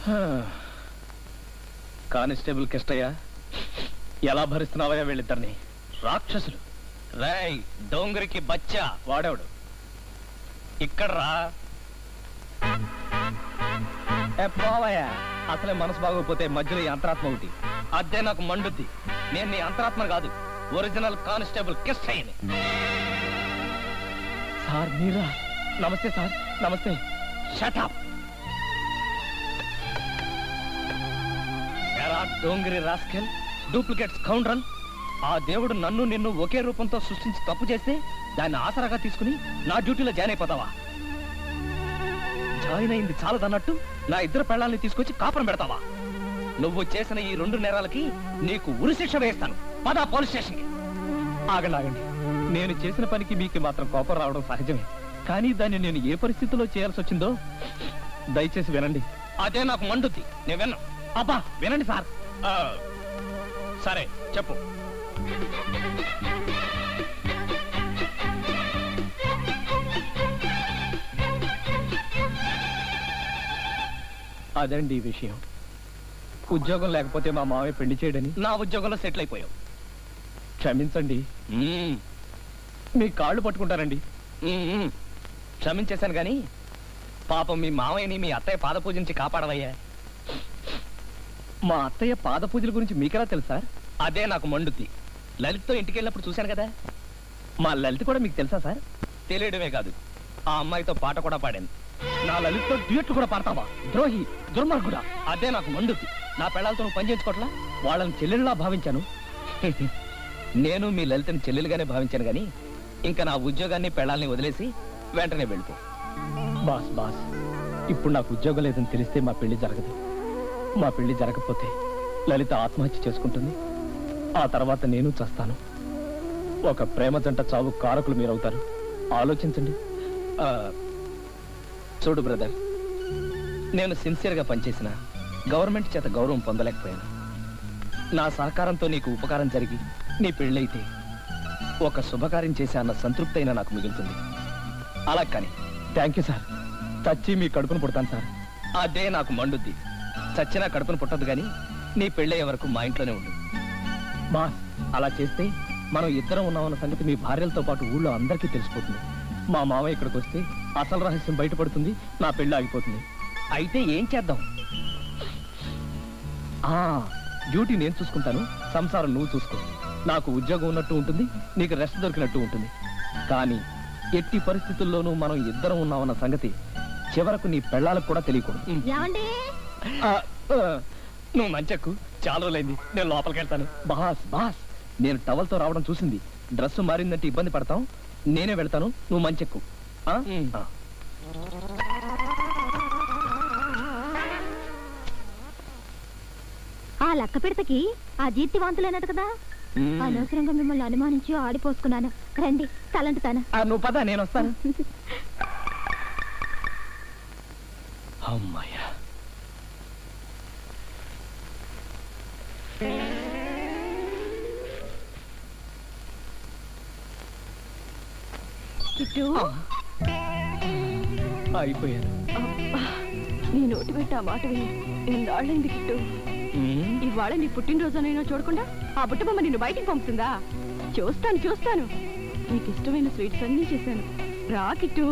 Constable Kishtaiah ఎలా భరిస్తున్నావయ్యా వీళ్ళిద్దరిని రాక్షసులు రాయ్ డోంగరికి బచ్చా వాడేవాడు ఇక్కడ రా ఏ పోవయ్యా అసలే మనసు బాగోకపోతే మధ్యలో ఈ అంతరాత్మ ఒకటి అదే నాకు మండుద్ది నేను నీ అంతరాత్మ కాదు ఒరిజినల్ కానిస్టేబుల్ కిష్టయ్యని సార్ మీరా నమస్తే సార్ నమస్తే షటప్ ఎరా డోంగిరి రాస్కెల్ డూప్లికేట్ స్కౌండ్రల్ ఆ దేవుడు నన్ను నిన్ను ఒకే రూపంతో సృష్టించి తప్పు చేస్తే దాన్ని ఆసరాగా తీసుకుని నా డ్యూటీలో జాయిన్ అయిపోతావా జాయిన్ అయింది చాలదన్నట్టు నా ఇద్దరు పెళ్ళాలని తీసుకొచ్చి కాపురం పెడతావా నువ్వు చేసిన ఈ రెండు నేరాలకి నీకు ఉరిశిక్ష వేస్తాను పదా పోలీస్ స్టేషన్కి ఆగండి ఆగండి నేను చేసిన పనికి మీకు మాత్రం కోపం రావడం సహజమే కానీ దాన్ని నేను ఏ పరిస్థితిలో చేయాల్సి వచ్చిందో దయచేసి వినండి అదే నాకు మండుద్ది నేను విన్నా అబ్బా వినండి సార్ ఆ, సరే చెప్పు అదండి ఈ విషయం ఉద్యోగం లేకపోతే మా మావయ్య పెళ్లి చేయడని నా ఉద్యోగంలో సెటిల్ అయిపోయావు క్షమించండి మీ కాళ్ళు పట్టుకుంటారండి క్షమించేశాను కానీ పాపం మీ మావయ్యని మీ అత్తయ్య పాద పూజ నుంచి కాపాడవయ్యా మా అత్తయ్య పాద పూజల గురించి మీకెలా తెలుసా అదే నాకు మండుద్ది లలిత్తో ఇంటికి వెళ్ళినప్పుడు చూశాను కదా మా లలిత్ కూడా మీకు తెలుసా సార్ తెలియడమే కాదు ఆ అమ్మాయితో పాట కూడా పాడాను నా లలిత్తో డ్యూట్లు కూడా పాడతావా ద్రోహి దుర్మార్గుడా అదే నాకు మండుద్ది నా పెళ్ళాలతో నువ్వు పని చేయించుకోవట్లా వాళ్ళని చెల్లెళ్ళలా భావించాను నేను మీ లలితని చెల్లెలుగానే భావించాను కానీ ఇంకా నా ఉద్యోగాన్ని పెళ్ళాలని వదిలేసి వెంటనే వెళ్ళిపో బాస్ బాస్ ఇప్పుడు నాకు ఉద్యోగం లేదని తెలిస్తే మా పెళ్లి జరగదు మా పెళ్లి జరగకపోతే లలిత ఆత్మహత్య చేసుకుంటుంది ఆ తర్వాత నేను చస్తాను ఒక ప్రేమ జంట చావు కారకులు మీరవుతారు ఆలోచించండి ఆ, చూడు బ్రదర్ నేను సిన్సియర్గా పనిచేసిన గవర్నమెంట్ చేత గౌరవం పొందలేకపోయాను నా సహకారంతో నీకు ఉపకారం జరిగి నీ పెళ్ళైతే ఒక శుభకార్యం చేసే అన్న సంతృప్తి అయినా నాకు మిగులుతుంది అలా కానీ థ్యాంక్ యూ సార్ చచ్చి మీ కడుపును పుడతాను సార్ అదే నాకు మండుద్ది చచ్చినా కడుపును పుట్టదు కానీ నీ పెళ్ళయ్యే వరకు మా ఇంట్లోనే ఉండు బాస్ అలా చేస్తే మనం ఇద్దరం ఉన్నామన్న సంగతి మీ భార్యలతో పాటు ఊళ్ళో అందరికీ తెలిసిపోతుంది మా మామయ్య ఇక్కడికి వస్తే అసలు రహస్యం బయటపడుతుంది నా పెళ్ళి ఆగిపోతుంది అయితే ఏం చేద్దాం ఆ డ్యూటీ నేను చూసుకుంటాను సంసారం నువ్వు చూసుకో నాకు ఉద్యోగం ఉన్నట్టు ఉంటుంది నీకు రెస్ట్ దొరికినట్టు ఉంటుంది కానీ ఎట్టి పరిస్థితుల్లోనూ మనం ఇద్దరం ఉన్నామన్న సంగతి చివరకు నీ పెళ్ళాలకు కూడా తెలియకూడదు ఏమండి ఆ, ఆ, నువ్వు మంచక్కు చాలా రోజులైంది నేను లోపలికి వెళ్తాను బాస్ బాస్ నేను టవల్తో రావడం చూసింది డ్రెస్ మారిందంటే ఇబ్బంది పడతాం నేనే వెళ్తాను నువ్వు మంచెక్కు ఆ? ఆ. ఆ లక్క పిడతకి ఆ జీర్తివాంతులేనట్టు కదా మ్మ్. అనవసరంగా మిమ్మల్ని అనుమానించి ఆడిపోసుకున్నాను రండి తలంటుతాను ఆ, నువ్వు పద నేను వస్తాను అమ్మాయ్యా కిట్టు అయిపోయాను అబ్బా, నీ నోటి పెట్టి ఆ మాట విని ఎన్నాళ్ళైంది కిట్టు మ్మ్. ఇవాళ నీ పుట్టినరోజునైనా చూడకుండా ఆ బుట్టబొమ్మ నిన్ను బయటికి పంపుతుందా చూస్తాను చూస్తాను నీకు ఇష్టమైన స్వీట్స్ అన్నీ చేశాను రా కిట్టు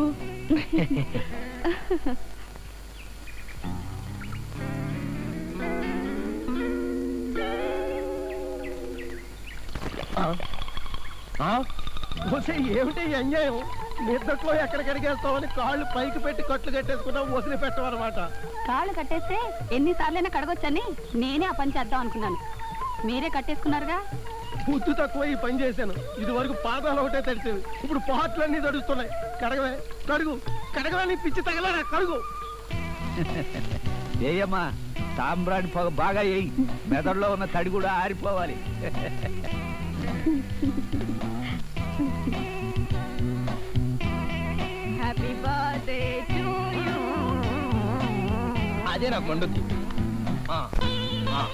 ఏమిటి ఈ అన్యాయం నిద్దట్లో ఎక్కడికి అడిగేస్తామని కాళ్ళు పైకి పెట్టి కట్లు కట్టేసుకున్నాం వదిలి పెట్టమన్నమాట కాళ్ళు కట్టేస్తే ఎన్నిసార్లైనా కడగొచ్చని నేనే ఆ పని చేద్దాం అనుకున్నాను మీరే కట్టేసుకున్నారుగా బుద్ధి తక్కువ ఈ పని చేశాను ఇది వరకు పాదాలు ఒకటే తడిచేవి ఇప్పుడు పాటలన్నీ తడుస్తున్నాయి కడగవే కడుగు కడగవే పిచ్చి తగలరా కడుగు ఏయమ్మా సాంబ్రాణి పొగ బాగా వేయి మెదడులో ఉన్న తడి కూడా ఆరిపోవాలి హ్యాపీ బర్త్డే టు యూ అదే నాకు మండుద్ది ఆ, ఆ.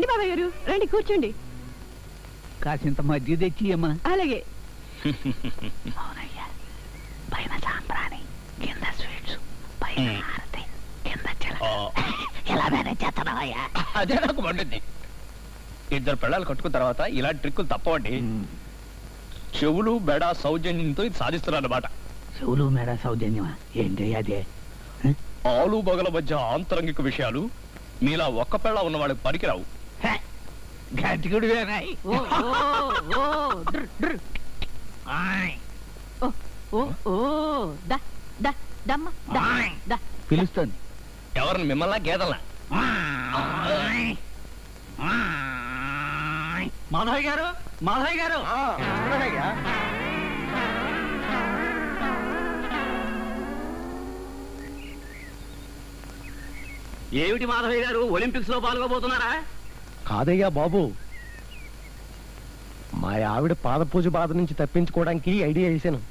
బాబాయ్ గారు రండి కూర్చోండి కాసింత మధ్య తెచ్చి అమ్మా అలాగే అవునయ్యా పైన సాంబ్రాణి కింద స్వీట్స్ పైన హారతి కింద ఎలా మేనేజ్ చేస్తున్నావయ్యా అదే నాకు మండుద్ది ఇద్దరు పిల్లలు కట్టుకున్న తర్వాత ఇలాంటి ట్రిక్కులు తప్పవండి చెవులు బెడ సౌజన్యంతో ఇది సాధిస్తున్నారు అనమాట చెవులు మేడ సౌజన్యమా ఏంటి అదే ఆలు బగల మధ్య ఆంతరంగిక విషయాలు మీలా ఒక్క పిల్ల ఉన్న వాళ్ళకి పనికిరావు గట్టిగుడు వేనాయి ఓ ఓ ఓ డ్ర్, డ్ర్. ఓ ఓ ఓ దా దా దమ్మ దా దా పిలుస్తుంది ఎవరిని మిమ్మల్ని గేదల్లా మాధవ్ గారు మాధవ్ గారు ఆ, చూడనయ్యా. ఏమిటి మాధవయ్య గారు ఒలింపిక్స్ లో పాల్గొబోతున్నారా కాదయ్యా బాబు మా ఆవిడ పాద పూజ బాధ నుంచి తప్పించుకోవడానికి ఐడియా వేసాను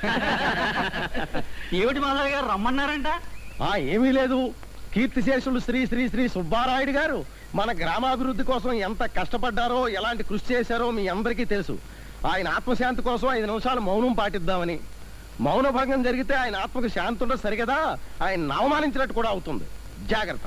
ఏమిటి మాధవయ్య గారు రమ్మన్నారంట ఆ ఏమీ లేదు కీర్తిశేషులు శ్రీ శ్రీ శ్రీ సుబ్బారాయుడు గారు మన గ్రామాభివృద్ధి కోసం ఎంత కష్టపడ్డారో ఎలాంటి కృషి చేశారో మీ అందరికీ తెలుసు ఆయన ఆత్మశాంతి కోసం ఐదు నిమిషాలు మౌనం పాటిద్దామని మౌన భంగం జరిగితే ఆయన ఆత్మకు శాంతి ఉండదు సరిగదా ఆయన అవమానించినట్టు కూడా అవుతుంది జాగ్రత్త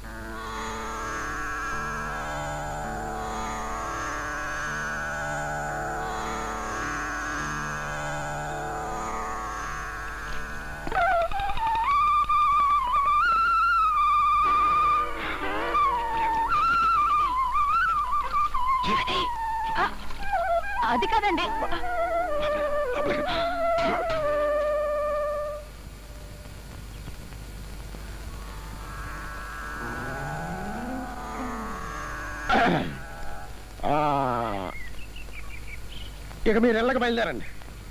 అది కాదండి ఆ, ఇక మీరు ఇళ్ళకి బయలుదేరండి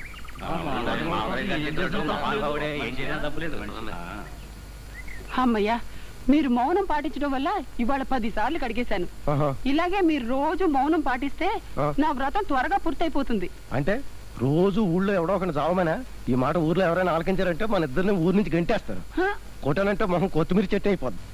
అమ్మయ్యా మీరు మౌనం పాటించడం వల్ల ఇవాళ పది సార్లు కడిగేశాను ఆహా. ఇలాగే మీరు రోజు మౌనం పాటిస్తే ఆ. నా వ్రతం త్వరగా పూర్తయిపోతుంది అంటే రోజు ఊళ్ళో ఎవడో ఒకటి చావమనా ఈ మాట ఊర్లో ఎవరైనా ఆలకించారంటే మన ఇద్దరిని ఊరి నుంచి గంటేస్తారు హ? కొట్టానంటే మొహం కొత్తిమీర చెట్టు అయిపోద్ది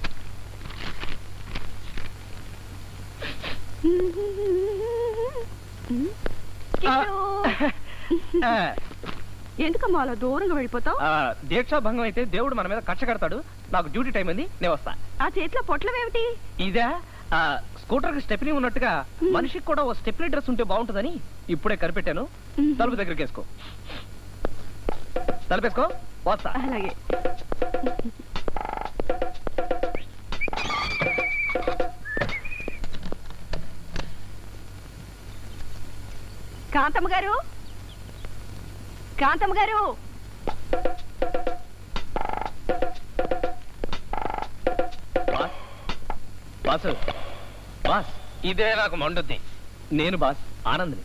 ఎందుకమ్మా అలా దూరంగా వెళ్ళిపోతావు దీక్షా భంగం అయితే దేవుడు మన మీద కక్ష కడతాడు నాకు డ్యూటీ టైం ఉంది నేను వస్తా ఆ చేతిలో పొట్లమేమిటి ఇదే స్కూటర్ కి స్టెప్నీ ఉన్నట్టుగా మనిషికి కూడా ఓ స్టెప్నీ డ్రెస్ ఉంటే బాగుంటుందని ఇప్పుడే కనిపెట్టాను తలుపు దగ్గరికి వేసుకో తలుపేసుకో వస్తా అలాగే కాంతమ్మ గారు కాంతమ్మ గారు బాస్ బాసు బాస్ ఇదే నాకు మండుద్ది నేను బాస్ ఆనంద్ని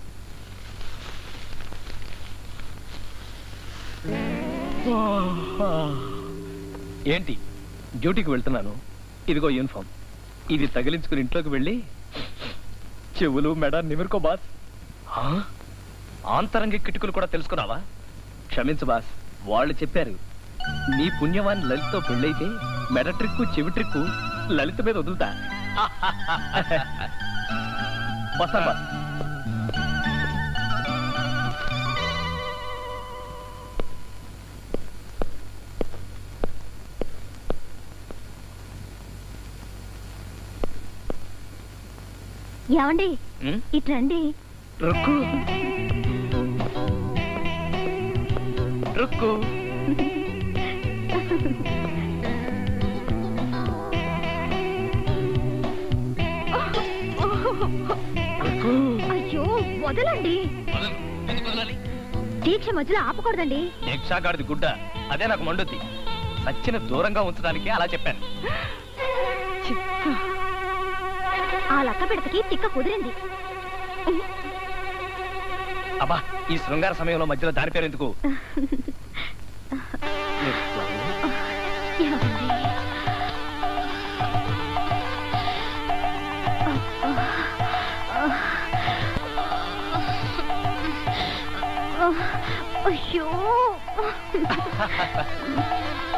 ఏంటి డ్యూటీకి వెళ్తున్నాను ఇదిగో యూనిఫామ్ ఇది తగిలించుకుని ఇంట్లోకి వెళ్ళి చెవులు మెడ నిమిరుకో బాస్ ఆ? ఆంతరంగ కిటుకులు కూడా తెలుసుకున్నావా క్షమించు బాస్ వాళ్ళు చెప్పారు నీ పుణ్యవాన్ లలిత్తో పెళ్ళైతే మెడ ట్రిక్కు చెవి ట్రిక్కు లలిత మీద వదులుతా వస్తాను బాస్ ఏమండి ఉం? ఇటు రండి రుక్కు రుక్కు రుక్కు అయ్యో వదలండి వదలు. ఎందుకు వదలాలి? దీక్ష మధ్యలో ఆపకూడదండి దీక్షాగాడిది గుడ్డ అదే నాకు మండుద్ది సచ్చిన దూరంగా ఉంచడానికి అలా చెప్పాను ఆ లక్క పిడతకి తిక్క కుదిరింది అబ్బా ఈ శృంగార సమయంలో మధ్యలో దాని పేరు ఎందుకు ఏమండి? అయ్యో